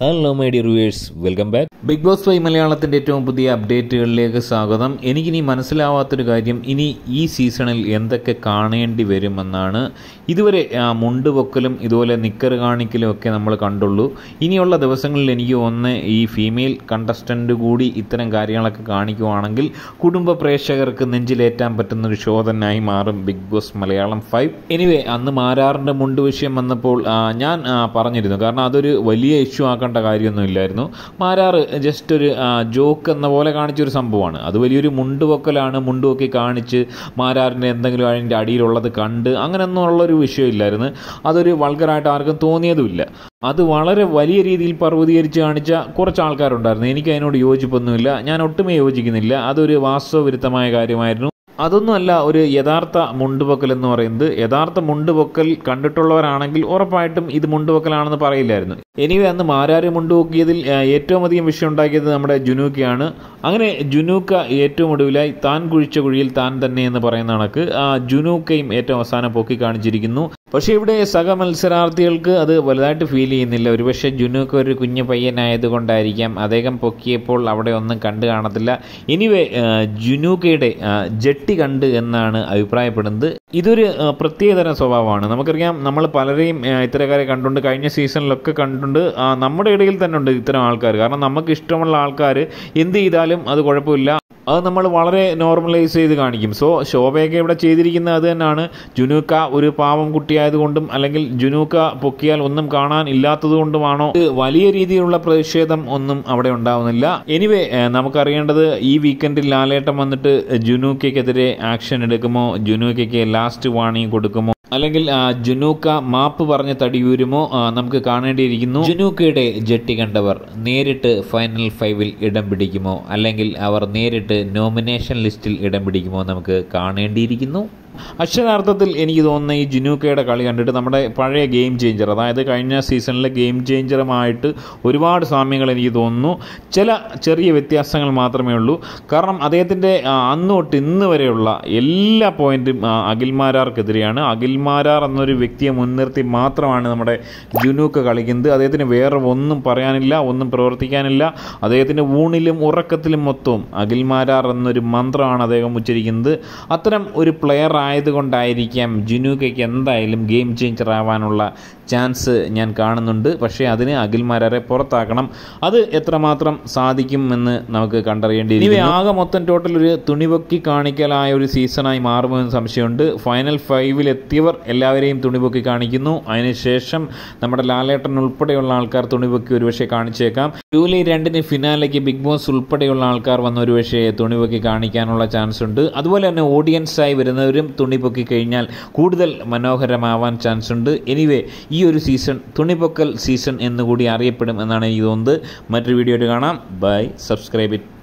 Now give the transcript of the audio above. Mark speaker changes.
Speaker 1: hello my dear viewers welcome back Big Boss five മലയാളത്തിൻ്റെ ഏറ്റവും പുതിയ അപ്ഡേറ്റുകളിലേക്ക് സ്വാഗതം എനിക്കിനി മനസ്സിലാവാത്തൊരു കാര്യം ഇനി ഈ സീസണിൽ എന്തൊക്കെ കാണേണ്ടി വരുമെന്നാണ് ഇതുവരെ ആ, മുണ്ട് പൊക്കലും ഇതുപോലെ നിക്കർ കാണിക്കലും ഒക്കെ നമ്മൾ കണ്ടുള്ളൂ ഇനിയുള്ള ദിവസങ്ങളിൽ എനിക്ക് ഒന്ന് ഈ ഫീമെയിൽ കണ്ടസ്റ്റൻ്റ് കൂടി ഇത്തരം കാര്യങ്ങളൊക്കെ കാണിക്കുവാണെങ്കിൽ കുടുംബ പ്രേക്ഷകർക്ക് നെഞ്ചിലേറ്റാൻ പറ്റുന്ന ഒരു ഷോ തന്നെയായി മാറും Big Boss Malayalam five anyway അന്ന് മാരാറിൻ്റെ മുണ്ട് വിഷയം വന്നപ്പോൾ ആ, ഞാൻ ആ, പറഞ്ഞിരുന്നു കാരണം അതൊരു വലിയ ഇഷ്യൂ ആക്കേണ്ട കാര്യമൊന്നുമില്ലായിരുന്നു മാരാറ് ജസ്റ്റ് ഒരു ജോക്ക് എന്ന പോലെ കാണിച്ചൊരു സംഭവമാണ് അത് വലിയൊരു മുണ്ട് പൊക്കലാണ് മുണ്ട് പൊക്കി കാണിച്ച് മാരാറിൻ്റെ എന്തെങ്കിലും അതിൻ്റെ അടിയിലുള്ളത് കണ്ട് അങ്ങനെയൊന്നും ഉള്ളൊരു വിഷയമില്ലായിരുന്നു അതൊരു വൾഗറായിട്ട് ആർക്കും തോന്നിയതുമില്ല അത് വളരെ വലിയ രീതിയിൽ പർവ്വതീകരിച്ച് കാണിച്ച കുറച്ച് ആൾക്കാരുണ്ടായിരുന്നു എനിക്ക് അതിനോട് യോജിപ്പൊന്നുമില്ല ഞാൻ ഒട്ടുമേ യോജിക്കുന്നില്ല അതൊരു വാസ്തവവിരുദ്ധമായ കാര്യമായിരുന്നു അതൊന്നുമല്ല ഒരു യഥാർത്ഥ മുണ്ടുപൊക്കൽ എന്ന് പറയുന്നത് യഥാർത്ഥ മുണ്ടുപൊക്കൽ കണ്ടിട്ടുള്ളവരാണെങ്കിൽ ഉറപ്പായിട്ടും ഇത് മുണ്ടുപൊക്കലാണെന്ന് പറയില്ലായിരുന്നു എനിവേ അന്ന് മാരാര് മുണ്ടുപൊക്കിയതിൽ ആ, ഏറ്റവും അധികം വിഷയം ഉണ്ടാക്കിയത് നമ്മുടെ ജുനൂക്കയാണ് അങ്ങനെ ജുനൂക്ക ഏറ്റവും ഒടുവിലായി താൻ കുഴിച്ച കുഴിയിൽ താൻ തന്നെ എന്ന് പറയുന്ന കണക്ക് ആ ജുനൂക്കയും ഏറ്റവും അവസാനം പൊക്കി കാണിച്ചിരിക്കുന്നു പക്ഷേ ഇവിടെ സഹ മത്സരാർത്ഥികൾക്ക് അത് വലുതായിട്ട് ഫീൽ ചെയ്യുന്നില്ല ഒരുപക്ഷെ ജുനൂക്ക് ഒരു കുഞ്ഞു പയ്യനായതുകൊണ്ടായിരിക്കാം അദ്ദേഹം പൊക്കിയപ്പോൾ അവിടെ ഒന്നും കണ്ടു കാണത്തില്ല എനിവേ ജുനൂക്കയുടെ ആ, ജട്ടി കണ്ട് എന്നാണ് അഭിപ്രായപ്പെടുന്നത് ഇതൊരു ആ, പ്രത്യേകതരം സ്വഭാവമാണ് നമുക്കറിയാം നമ്മൾ പലരെയും ആ, ഇത്തരക്കാരെ കണ്ടുകൊണ്ട് കഴിഞ്ഞ സീസണിലൊക്കെ കണ്ടിട്ടുണ്ട് ആ, നമ്മുടെ ഇടയിൽ തന്നെ ഉണ്ട് ഇത്തരം ആൾക്കാർ കാരണം നമുക്ക് ഇഷ്ടമുള്ള ആൾക്കാർ എന്ത് ചെയ്താലും അത് കുഴപ്പമില്ല അത് നമ്മൾ വളരെ നോർമലൈസ് ചെയ്ത് കാണിക്കും സോ ശോഭയൊക്കെ ഇവിടെ ചെയ്തിരിക്കുന്നത് അത് തന്നെയാണ് ജുനൂക്ക ഒരു പാവം കുട്ടിയായതുകൊണ്ടും അല്ലെങ്കിൽ ജുനൂക്ക പൊക്കിയാൽ ഒന്നും കാണാൻ ഇല്ലാത്തതുകൊണ്ടുമാണോ ഇത് വലിയ രീതിയിലുള്ള പ്രതിഷേധം ഒന്നും അവിടെ ഉണ്ടാവുന്നില്ല എനിവേ നമുക്കറിയേണ്ടത് ഈ വീക്കെൻഡിൽ ലാലേട്ടം വന്നിട്ട് ജുനൂക്കയ്ക്കെതിരെ ആക്ഷൻ എടുക്കുമോ ജുനൂക്കയ്ക്ക് ലാസ്റ്റ് വാണിംഗ് കൊടുക്കുമോ അല്ലെങ്കിൽ ആ, ജുനൂക്ക മാപ്പ് പറഞ്ഞ് തടിയൂരുമോ ആ, നമുക്ക് കാണേണ്ടിയിരിക്കുന്നു ജുനൂക്കയുടെ ജട്ടി കണ്ടവർ നേരിട്ട് ഫൈനൽ ഫൈവിൽ ഇടം പിടിക്കുമോ അല്ലെങ്കിൽ അവർ നേരിട്ട് നോമിനേഷൻ ലിസ്റ്റിൽ ഇടം പിടിക്കുമോ നമുക്ക് കാണേണ്ടിയിരിക്കുന്നു അക്ഷരാർത്ഥത്തിൽ എനിക്ക് തോന്നുന്ന ഈ ജുനൂക്കയുടെ കളി കണ്ടിട്ട് നമ്മുടെ പഴയ ഗെയിം ചേഞ്ചർ അതായത് കഴിഞ്ഞ സീസണിലെ ഗെയിം ചേഞ്ചറുമായിട്ട് ഒരുപാട് സാമ്യങ്ങൾ എനിക്ക് തോന്നുന്നു ചില ചെറിയ വ്യത്യാസങ്ങൾ മാത്രമേ ഉള്ളൂ കാരണം അദ്ദേഹത്തിൻ്റെ ആ, അന്ന് തൊട്ട് ഇന്ന് വരെയുള്ള എല്ലാ പോയിന്റും ആ, അഖിൽമാരാർക്കെതിരെയാണ് അഖിൽമാരാർ എന്നൊരു വ്യക്തിയെ മുൻനിർത്തി മാത്രമാണ് നമ്മുടെ ജുനൂക്ക കളിക്കുന്നത് അദ്ദേഹത്തിന് വേറെ ഒന്നും പറയാനില്ല ഒന്നും പ്രവർത്തിക്കാനില്ല അദ്ദേഹത്തിൻ്റെ ഊണിലും ഉറക്കത്തിലും മൊത്തവും അഖിൽമാരാർ എന്നൊരു മന്ത്രമാണ് അദ്ദേഹം ഉച്ചരിക്കുന്നത് അത്തരം ഒരു പ്ലെയർ ആയതുകൊണ്ടായിരിക്കാം ജുനൂക്കയ്ക്ക് എന്തായാലും ഗെയിം ചേഞ്ചർ ആവാനുള്ള ചാൻസ് ഞാൻ കാണുന്നുണ്ട് പക്ഷേ അതിന് അഖിൽമാരെ പുറത്താക്കണം അത് എത്രമാത്രം സാധിക്കും എന്ന് നമുക്ക് കണ്ടറിയേണ്ടി ഇനി ആകെ മൊത്തം ടോട്ടൽ ഒരു തുണിപൊക്കി കാണിക്കലായ ഒരു സീസണായി മാറുമെന്ന് സംശയമുണ്ട് ഫൈനൽ ഫൈവിൽ എത്തിയവർ എല്ലാവരെയും തുണിപൊക്കി കാണിക്കുന്നു അതിനുശേഷം നമ്മുടെ ലാലേട്ടൻ ഉൾപ്പെടെയുള്ള ആൾക്കാർ തുണിപൊക്കി ഒരുപക്ഷെ കാണിച്ചേക്കാം ജൂലൈ രണ്ടിന് ഫിനാലേക്ക് ബിഗ് ബോസ് ഉൾപ്പെടെയുള്ള ആൾക്കാർ വന്ന് ഒരുപക്ഷെ തുണിപൊക്കി കാണിക്കാനുള്ള ചാൻസ് ഉണ്ട് അതുപോലെ തന്നെ ഓഡിയൻസായി വരുന്നവരും തുണിപൊക്കി കഴിഞ്ഞാൽ കൂടുതൽ മനോഹരമാവാൻ ചാൻസ് ഉണ്ട് എനിവേ ഈ ഒരു സീസൺ തുണിപൊക്കൽ സീസൺ എന്നുകൂടി അറിയപ്പെടും എന്നാണ് എനിക്ക് തോന്നുന്നത് മറ്റൊരു വീഡിയോ കാണാം ബൈ സബ്സ്ക്രൈബ് ഇറ്റ്